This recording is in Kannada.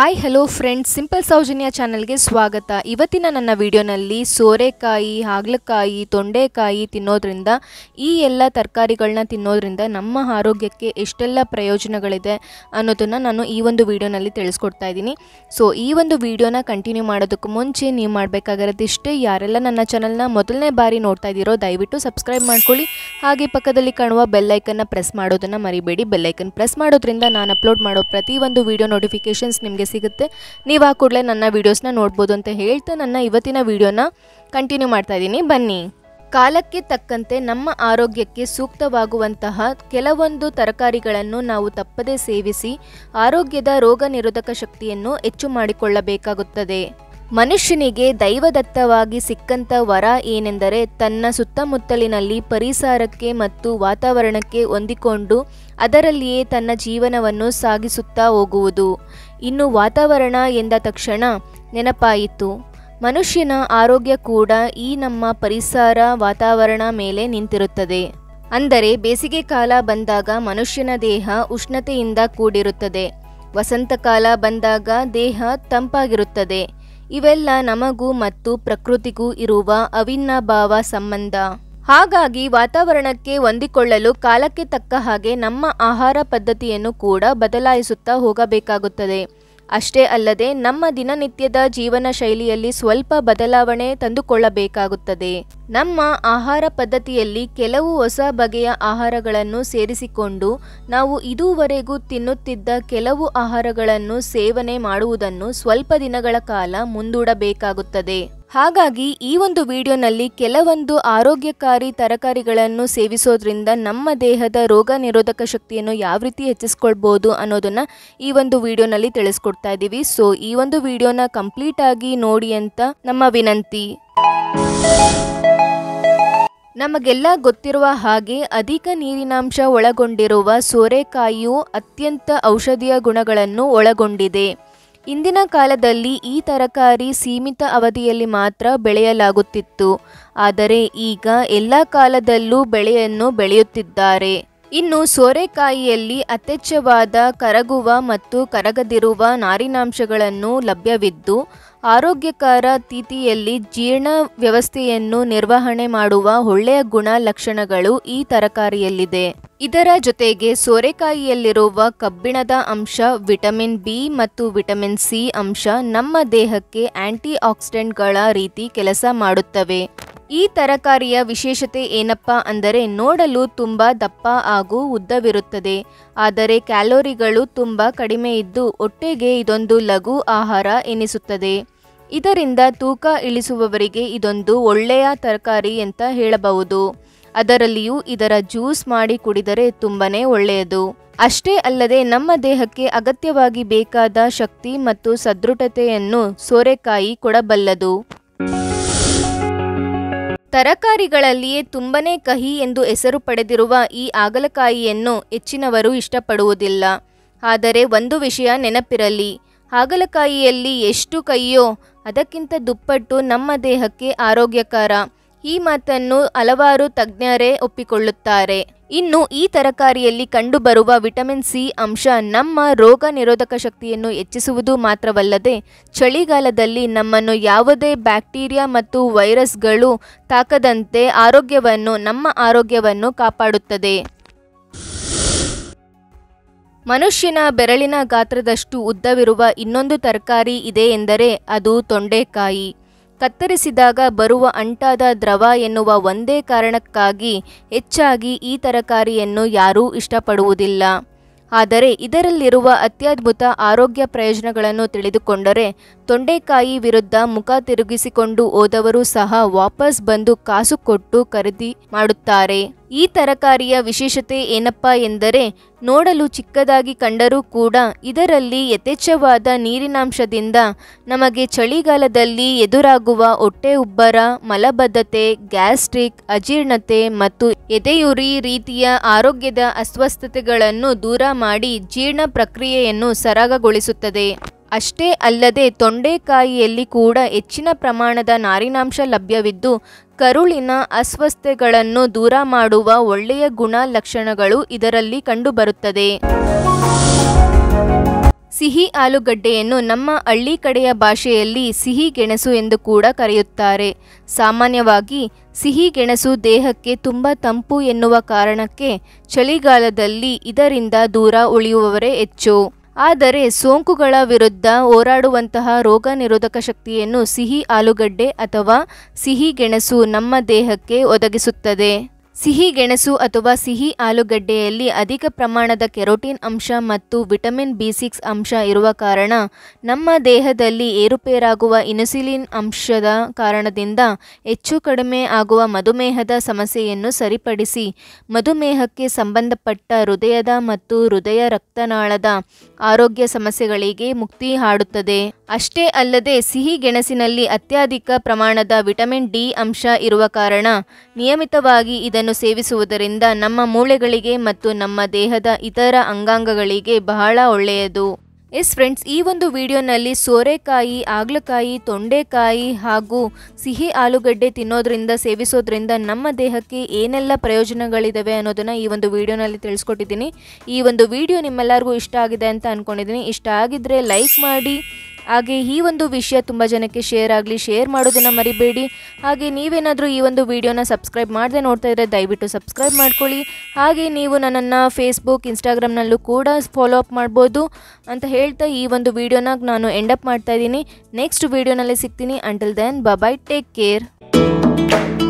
hi hello friends simple Soujanya ಚಾನಲ್ಗೆ ಸ್ವಾಗತ ಇವತ್ತಿನ ನನ್ನ ವಿಡಿಯೋನಲ್ಲಿ ಸೋರೆಕಾಯಿ ಹಾಗಲಕಾಯಿ ತೊಂಡೆಕಾಯಿ ತಿನ್ನೋದ್ರಿಂದ ಈ ಎಲ್ಲ ತರಕಾರಿಗಳನ್ನ ತಿನ್ನೋದ್ರಿಂದ ನಮ್ಮ ಆರೋಗ್ಯಕ್ಕೆ ಎಷ್ಟೆಲ್ಲ ಪ್ರಯೋಜನಗಳಿದೆ ಅನ್ನೋದನ್ನು ನಾನು ಈ ಒಂದು ವಿಡಿಯೋನಲ್ಲಿ ತಿಳಿಸ್ಕೊಡ್ತಾ ಇದ್ದೀನಿ ಸೊ ಈ ಒಂದು ವಿಡಿಯೋನ ಕಂಟಿನ್ಯೂ ಮಾಡೋದಕ್ಕೂ ಮುಂಚೆ ನೀವು ಮಾಡಬೇಕಾಗಿರೋದು ಇಷ್ಟೇ ಯಾರೆಲ್ಲ ನನ್ನ ಚಾನಲ್ನ ಮೊದಲನೇ ಬಾರಿ ನೋಡ್ತಾ ಇದ್ದೀರೋ ದಯವಿಟ್ಟು ಸಬ್ಸ್ಕ್ರೈಬ್ ಮಾಡ್ಕೊಳ್ಳಿ ಹಾಗೆ ಪಕ್ಕದಲ್ಲಿ ಕಾಣುವ ಬೆಲ್ಲೈಕನ್ನ ಪ್ರೆಸ್ ಮಾಡೋದನ್ನು ಮರಿಬೇಡಿ ಬೆಲ್ಲೈಕನ್ ಪ್ರೆಸ್ ಮಾಡೋದ್ರಿಂದ ನಾನು ಅಪ್ಲೋಡ್ ಮಾಡೋ ಪ್ರತಿ ಒಂದು ವಿಡಿಯೋ ನೋಟಿಫಿಕೇಷನ್ಸ್ ನಿಮಗೆ ಸಿಗುತ್ತೆ ನೀವು ಆ ಕೂಡಲೇ ನನ್ನ ವೀಡಿಯೋಸ್ನ ನೋಡ್ಬೋದು ಅಂತ ಹೇಳ್ತಾ ನನ್ನ ಇವತ್ತಿನ ವಿಡಿಯೋನ ಕಂಟಿನ್ಯೂ ಮಾಡ್ತಾ ಇದ್ದೀನಿ ಬನ್ನಿ ಕಾಲಕ್ಕೆ ತಕ್ಕಂತೆ ನಮ್ಮ ಆರೋಗ್ಯಕ್ಕೆ ಸೂಕ್ತವಾಗುವಂತಹ ಕೆಲವೊಂದು ತರಕಾರಿಗಳನ್ನು ನಾವು ತಪ್ಪದೇ ಸೇವಿಸಿ ಆರೋಗ್ಯದ ರೋಗ ನಿರೋಧಕ ಶಕ್ತಿಯನ್ನು ಹೆಚ್ಚು ಮಾಡಿಕೊಳ್ಳಬೇಕಾಗುತ್ತದೆ ಮನುಷ್ಯನಿಗೆ ದೈವದತ್ತವಾಗಿ ಸಿಕ್ಕಂತ ವರ ಏನೆಂದರೆ ತನ್ನ ಸುತ್ತಮುತ್ತಲಿನಲ್ಲಿ ಪರಿಸರಕ್ಕೆ ಮತ್ತು ವಾತಾವರಣಕ್ಕೆ ಹೊಂದಿಕೊಂಡು ಅದರಲ್ಲಿಯೇ ತನ್ನ ಜೀವನವನ್ನು ಸಾಗಿಸುತ್ತಾ ಹೋಗುವುದು ಇನ್ನು ವಾತಾವರಣ ಎಂದ ತಕ್ಷಣ ನೆನಪಾಯಿತು ಮನುಷ್ಯನ ಆರೋಗ್ಯ ಕೂಡ ಈ ನಮ್ಮ ಪರಿಸರ ವಾತಾವರಣ ಮೇಲೆ ನಿಂತಿರುತ್ತದೆ ಅಂದರೆ ಬೇಸಿಗೆ ಕಾಲ ಬಂದಾಗ ಮನುಷ್ಯನ ದೇಹ ಉಷ್ಣತೆಯಿಂದ ಕೂಡಿರುತ್ತದೆ ವಸಂತಕಾಲ ಬಂದಾಗ ದೇಹ ತಂಪಾಗಿರುತ್ತದೆ ಇವೆಲ್ಲ ನಮಗೂ ಮತ್ತು ಪ್ರಕೃತಿಗೂ ಇರುವ ಅವಿನಾಭಾವ ಸಂಬಂಧ ಹಾಗಾಗಿ ವಾತಾವರಣಕ್ಕೆ ಹೊಂದಿಕೊಳ್ಳಲು ಕಾಲಕ್ಕೆ ತಕ್ಕ ಹಾಗೆ ನಮ್ಮ ಆಹಾರ ಪದ್ಧತಿಯನ್ನು ಕೂಡ ಬದಲಾಯಿಸುತ್ತಾ ಹೋಗಬೇಕಾಗುತ್ತದೆ ಅಷ್ಟೇ ಅಲ್ಲದೆ ನಮ್ಮ ದಿನನಿತ್ಯದ ಜೀವನ ಶೈಲಿಯಲ್ಲಿ ಸ್ವಲ್ಪ ಬದಲಾವಣೆ ತಂದುಕೊಳ್ಳಬೇಕಾಗುತ್ತದೆ ನಮ್ಮ ಆಹಾರ ಪದ್ಧತಿಯಲ್ಲಿ ಕೆಲವು ಹೊಸ ಬಗೆಯ ಆಹಾರಗಳನ್ನು ಸೇರಿಸಿಕೊಂಡು ನಾವು ಇದುವರೆಗೂ ತಿನ್ನುತ್ತಿದ್ದ ಕೆಲವು ಆಹಾರಗಳನ್ನು ಸೇವನೆ ಮಾಡುವುದನ್ನು ಸ್ವಲ್ಪ ದಿನಗಳ ಕಾಲ ಮುಂದೂಡಬೇಕಾಗುತ್ತದೆ ಹಾಗಾಗಿ ಈ ಒಂದು ವಿಡಿಯೋನಲ್ಲಿ ಕೆಲವೊಂದು ಆರೋಗ್ಯಕಾರಿ ತರಕಾರಿಗಳನ್ನು ಸೇವಿಸೋದ್ರಿಂದ ನಮ್ಮ ದೇಹದ ರೋಗ ನಿರೋಧಕ ಶಕ್ತಿಯನ್ನು ಯಾವ ರೀತಿ ಹೆಚ್ಚಿಸ್ಕೊಳ್ಬೋದು ಅನ್ನೋದನ್ನ ಈ ಒಂದು ವಿಡಿಯೋನಲ್ಲಿ ತಿಳಿಸ್ಕೊಡ್ತಾ ಇದ್ದೀವಿ ಸೊ ಈ ಒಂದು ವಿಡಿಯೋನ ಕಂಪ್ಲೀಟ್ ಆಗಿ ನೋಡಿ ಅಂತ ನಮ್ಮ ವಿನಂತಿ ನಮಗೆಲ್ಲ ಗೊತ್ತಿರುವ ಹಾಗೆ ಅಧಿಕ ನೀರಿನಾಂಶ ಒಳಗೊಂಡಿರುವ ಸೋರೆಕಾಯಿಯು ಅತ್ಯಂತ ಔಷಧೀಯ ಗುಣಗಳನ್ನು ಒಳಗೊಂಡಿದೆ ಇಂದಿನ ಕಾಲದಲ್ಲಿ ಈ ತರಕಾರಿ ಸೀಮಿತ ಅವಧಿಯಲ್ಲಿ ಮಾತ್ರ ಬೆಳೆಯಲಾಗುತ್ತಿತ್ತು ಆದರೆ ಈಗ ಎಲ್ಲ ಕಾಲದಲ್ಲೂ ಬೆಳೆಯನ್ನು ಬೆಳೆಯುತ್ತಿದ್ದಾರೆ ಇನ್ನು ಸೋರೆಕಾಯಿಯಲ್ಲಿ ಅತ್ಯಚ್ಛವಾದ ಕರಗುವ ಮತ್ತು ಕರಗದಿರುವ ನಾರಿನಾಂಶಗಳನ್ನು ಲಭ್ಯವಿದ್ದು ಆರೋಗ್ಯಕರ ಸ್ಥಿತಿಯಲ್ಲಿ ಜೀರ್ಣ ವ್ಯವಸ್ಥೆಯನ್ನು ನಿರ್ವಹಣೆ ಮಾಡುವ ಒಳ್ಳೆಯ ಗುಣ ಲಕ್ಷಣಗಳು ಈ ತರಕಾರಿಯಲ್ಲಿದೆ ಇದರ ಜೊತೆಗೆ ಸೋರೆಕಾಯಿಯಲ್ಲಿರುವ ಕಬ್ಬಿಣದ ಅಂಶ ವಿಟಮಿನ್ ಬಿ ಮತ್ತು ವಿಟಮಿನ್ ಸಿ ಅಂಶ ನಮ್ಮ ದೇಹಕ್ಕೆ ಆಂಟಿ ಆಕ್ಸಿಡೆಂಟ್ಗಳ ರೀತಿ ಕೆಲಸ ಮಾಡುತ್ತವೆ ಈ ತರಕಾರಿಯ ವಿಶೇಷತೆ ಏನಪ್ಪಾ ಅಂದರೆ ನೋಡಲು ತುಂಬ ದಪ್ಪ ಹಾಗೂ ಉದ್ದವಿರುತ್ತದೆ ಆದರೆ ಕ್ಯಾಲೋರಿಗಳು ತುಂಬ ಕಡಿಮೆ ಇದ್ದು ಹೊಟ್ಟೆಗೆ ಇದೊಂದು ಲಘು ಆಹಾರ ಎನಿಸುತ್ತದೆ ಇದರಿಂದ ತೂಕ ಇಳಿಸುವವರಿಗೆ ಇದೊಂದು ಒಳ್ಳೆಯ ತರಕಾರಿ ಅಂತ ಹೇಳಬಹುದು ಅದರಲ್ಲಿಯೂ ಇದರ ಜ್ಯೂಸ್ ಮಾಡಿ ಕುಡಿದರೆ ತುಂಬನೇ ಒಳ್ಳೆಯದು ಅಷ್ಟೇ ಅಲ್ಲದೆ ನಮ್ಮ ದೇಹಕ್ಕೆ ಅಗತ್ಯವಾಗಿ ಬೇಕಾದ ಶಕ್ತಿ ಮತ್ತು ಸದೃಢತೆಯನ್ನು ಸೋರೆಕಾಯಿ ಕೊಡಬಲ್ಲದು ತರಕಾರಿಗಳಲ್ಲಿಯೇ ತುಂಬನೇ ಕಹಿ ಎಂದು ಹೆಸರು ಪಡೆದಿರುವ ಈ ಹಾಗಲಕಾಯಿಯನ್ನು ಹೆಚ್ಚಿನವರು ಇಷ್ಟಪಡುವುದಿಲ್ಲ ಆದರೆ ಒಂದು ವಿಷಯ ನೆನಪಿರಲಿ ಹಾಗಲಕಾಯಿಯಲ್ಲಿ ಎಷ್ಟು ಕೈಯೋ ಅದಕ್ಕಿಂತ ದುಪ್ಪಟ್ಟು ನಮ್ಮ ದೇಹಕ್ಕೆ ಆರೋಗ್ಯಕರ ಈ ಮಾತನ್ನು ಹಲವಾರು ತಜ್ಞರೇ ಒಪ್ಪಿಕೊಳ್ಳುತ್ತಾರೆ ಇನ್ನು ಈ ತರಕಾರಿಯಲ್ಲಿ ಕಂಡುಬರುವ ವಿಟಮಿನ್ ಸಿ ಅಂಶ ನಮ್ಮ ರೋಗ ನಿರೋಧಕ ಶಕ್ತಿಯನ್ನು ಹೆಚ್ಚಿಸುವುದು ಮಾತ್ರವಲ್ಲದೆ ಚಳಿಗಾಲದಲ್ಲಿ ನಮ್ಮನ್ನು ಯಾವುದೇ ಬ್ಯಾಕ್ಟೀರಿಯಾ ಮತ್ತು ವೈರಸ್ಗಳು ತಾಕದಂತೆ ಆರೋಗ್ಯವನ್ನು ನಮ್ಮ ಆರೋಗ್ಯವನ್ನು ಕಾಪಾಡುತ್ತದೆ ಮನುಷ್ಯನ ಬೆರಳಿನ ಗಾತ್ರದಷ್ಟು ಉದ್ದವಿರುವ ಇನ್ನೊಂದು ತರಕಾರಿ ಇದೆ ಎಂದರೆ ಅದು ತೊಂಡೆಕಾಯಿ ಕತ್ತರಿಸಿದಾಗ ಬರುವ ಅಂಟಾದ ದ್ರವ ಎನ್ನುವ ಒಂದೇ ಕಾರಣಕ್ಕಾಗಿ ಹೆಚ್ಚಾಗಿ ಈ ತರಕಾರಿಯನ್ನು ಯಾರೂ ಇಷ್ಟಪಡುವುದಿಲ್ಲ ಆದರೆ ಇದರಲ್ಲಿರುವ ಅತ್ಯದ್ಭುತ ಆರೋಗ್ಯ ಪ್ರಯೋಜನಗಳನ್ನು ತಿಳಿದುಕೊಂಡರೆ ತೊಂಡೆಕಾಯಿ ವಿರುದ್ಧ ಮುಖ ತಿರುಗಿಸಿಕೊಂಡು ಹೋದವರು ಸಹ ವಾಪಸ್ ಬಂದು ಕಾಸು ಕೊಟ್ಟು ಖರೀದಿ ಮಾಡುತ್ತಾರೆ ಈ ತರಕಾರಿಯ ವಿಶೇಷತೆ ಏನಪ್ಪಾ ಎಂದರೆ ನೋಡಲು ಚಿಕ್ಕದಾಗಿ ಕಂಡರೂ ಕೂಡ ಇದರಲ್ಲಿ ಯಥೇಚ್ಛವಾದ ನೀರಿನಾಂಶದಿಂದ ನಮಗೆ ಚಳಿಗಾಲದಲ್ಲಿ ಎದುರಾಗುವ ಹೊಟ್ಟೆ ಉಬ್ಬರ ಮಲಬದ್ಧತೆ ಗ್ಯಾಸ್ಟ್ರಿಕ್ ಅಜೀರ್ಣತೆ ಮತ್ತು ಎದೆಯುರಿ ರೀತಿಯ ಆರೋಗ್ಯದ ಅಸ್ವಸ್ಥತೆಗಳನ್ನು ದೂರ ಮಾಡಿ ಜೀರ್ಣ ಪ್ರಕ್ರಿಯೆಯನ್ನು ಸರಾಗಗೊಳಿಸುತ್ತದೆ ಅಷ್ಟೇ ಅಲ್ಲದೆ ತೊಂಡೆಕಾಯಿಯಲ್ಲಿ ಕೂಡ ಹೆಚ್ಚಿನ ಪ್ರಮಾಣದ ನಾರಿನಾಂಶ ಲಭ್ಯವಿದ್ದು ಕರುಳಿನ ಅಸ್ವಸ್ಥತೆಗಳನ್ನು ದೂರ ಮಾಡುವ ಒಳ್ಳೆಯ ಗುಣ ಲಕ್ಷಣಗಳು ಇದರಲ್ಲಿ ಕಂಡುಬರುತ್ತದೆ ಸಿಹಿ ಆಲೂಗಡ್ಡೆಯನ್ನು ನಮ್ಮ ಹಳ್ಳಿ ಕಡೆಯ ಭಾಷೆಯಲ್ಲಿ ಸಿಹಿ ಗೆಣಸು ಎಂದು ಕೂಡ ಕರೆಯುತ್ತಾರೆ ಸಾಮಾನ್ಯವಾಗಿ ಸಿಹಿ ಗೆಣಸು ದೇಹಕ್ಕೆ ತುಂಬ ತಂಪು ಎನ್ನುವ ಕಾರಣಕ್ಕೆ ಚಳಿಗಾಲದಲ್ಲಿ ಇದರಿಂದ ದೂರ ಉಳಿಯುವವರೇ ಹೆಚ್ಚು ಆದರೆ ಸೋಂಕುಗಳ ವಿರುದ್ಧ ಹೋರಾಡುವಂತಹ ರೋಗ ನಿರೋಧಕ ಶಕ್ತಿಯನ್ನು ಸಿಹಿ ಆಲೂಗಡ್ಡೆ ಅಥವಾ ಸಿಹಿ ಗೆಣಸು ನಮ್ಮ ದೇಹಕ್ಕೆ ಒದಗಿಸುತ್ತದೆ ಸಿಹಿ ಗೆಣಸು ಅಥವಾ ಸಿಹಿ ಆಲೂಗಡ್ಡೆಯಲ್ಲಿ ಅಧಿಕ ಪ್ರಮಾಣದ ಕೆರೋಟಿನ್ ಅಂಶ ಮತ್ತು ವಿಟಮಿನ್ ಬಿ ಸಿಕ್ಸ್ ಅಂಶ ಇರುವ ಕಾರಣ ನಮ್ಮ ದೇಹದಲ್ಲಿ ಏರುಪೇರಾಗುವ ಇನ್ಸುಲಿನ್ ಅಂಶದ ಕಾರಣದಿಂದ ಹೆಚ್ಚು ಕಡಿಮೆ ಆಗುವ ಮಧುಮೇಹದ ಸಮಸ್ಯೆಯನ್ನು ಸರಿಪಡಿಸಿ ಮಧುಮೇಹಕ್ಕೆ ಸಂಬಂಧಪಟ್ಟ ಹೃದಯದ ಮತ್ತು ಹೃದಯ ರಕ್ತನಾಳದ ಆರೋಗ್ಯ ಸಮಸ್ಯೆಗಳಿಗೆ ಮುಕ್ತಿ ಹಾಡುತ್ತದೆ ಅಷ್ಟೇ ಅಲ್ಲದೆ ಸಿಹಿ ಗೆಣಸಿನಲ್ಲಿ ಅತ್ಯಧಿಕ ಪ್ರಮಾಣದ ವಿಟಮಿನ್ ಡಿ ಅಂಶ ಇರುವ ಕಾರಣ ನಿಯಮಿತವಾಗಿ ಇದನ್ನು ಸೇವಿಸುವುದರಿಂದ ನಮ್ಮ ಮೂಳೆಗಳಿಗೆ ಮತ್ತು ನಮ್ಮ ದೇಹದ ಇತರ ಅಂಗಾಂಗಗಳಿಗೆ ಬಹಳ ಒಳ್ಳೆಯದು ಎಸ್ ಫ್ರೆಂಡ್ಸ್ ಈ ಒಂದು ವಿಡಿಯೋನಲ್ಲಿ ಸೋರೆಕಾಯಿ ಆಗ್ಲಕಾಯಿ ತೊಂಡೆಕಾಯಿ ಹಾಗೂ ಸಿಹಿ ಆಲೂಗಡ್ಡೆ ತಿನ್ನೋದ್ರಿಂದ ಸೇವಿಸೋದ್ರಿಂದ ನಮ್ಮ ದೇಹಕ್ಕೆ ಏನೆಲ್ಲ ಪ್ರಯೋಜನಗಳಿದಾವೆ ಅನ್ನೋದನ್ನು ಈ ಒಂದು ವಿಡಿಯೋನಲ್ಲಿ ತಿಳಿಸ್ಕೊಟ್ಟಿದ್ದೀನಿ ಈ ಒಂದು ವಿಡಿಯೋ ನಿಮ್ಮೆಲ್ಲರಿಗೂ ಇಷ್ಟ ಆಗಿದೆ ಅಂತ ಅಂದ್ಕೊಂಡಿದ್ದೀನಿ ಇಷ್ಟ ಆಗಿದ್ರೆ ಲೈಕ್ ಮಾಡಿ ಹಾಗೆ ಈ ಒಂದು ವಿಷಯ ತುಂಬ ಜನಕ್ಕೆ ಶೇರ್ ಆಗಲಿ ಶೇರ್ ಮಾಡೋದನ್ನು ಮರಿಬೇಡಿ ಹಾಗೆ ನೀವೇನಾದರೂ ಈ ಒಂದು ವಿಡಿಯೋನ ಸಬ್ಸ್ಕ್ರೈಬ್ ಮಾಡದೆ ನೋಡ್ತಾ ಇದ್ದರೆ ದಯವಿಟ್ಟು ಸಬ್ಸ್ಕ್ರೈಬ್ ಮಾಡ್ಕೊಳ್ಳಿ ಹಾಗೆ ನೀವು ನನ್ನನ್ನು ಫೇಸ್ಬುಕ್ ಇನ್ಸ್ಟಾಗ್ರಾಮ್ನಲ್ಲೂ ಕೂಡ ಫಾಲೋ ಅಪ್ ಮಾಡ್ಬೋದು ಅಂತ ಹೇಳ್ತಾ ಈ ಒಂದು ವಿಡಿಯೋನ ನಾನು ಎಂಡಪ್ ಮಾಡ್ತಾ ಇದ್ದೀನಿ ನೆಕ್ಸ್ಟ್ ವಿಡಿಯೋನಲ್ಲಿ ಸಿಗ್ತೀನಿ until then bye take care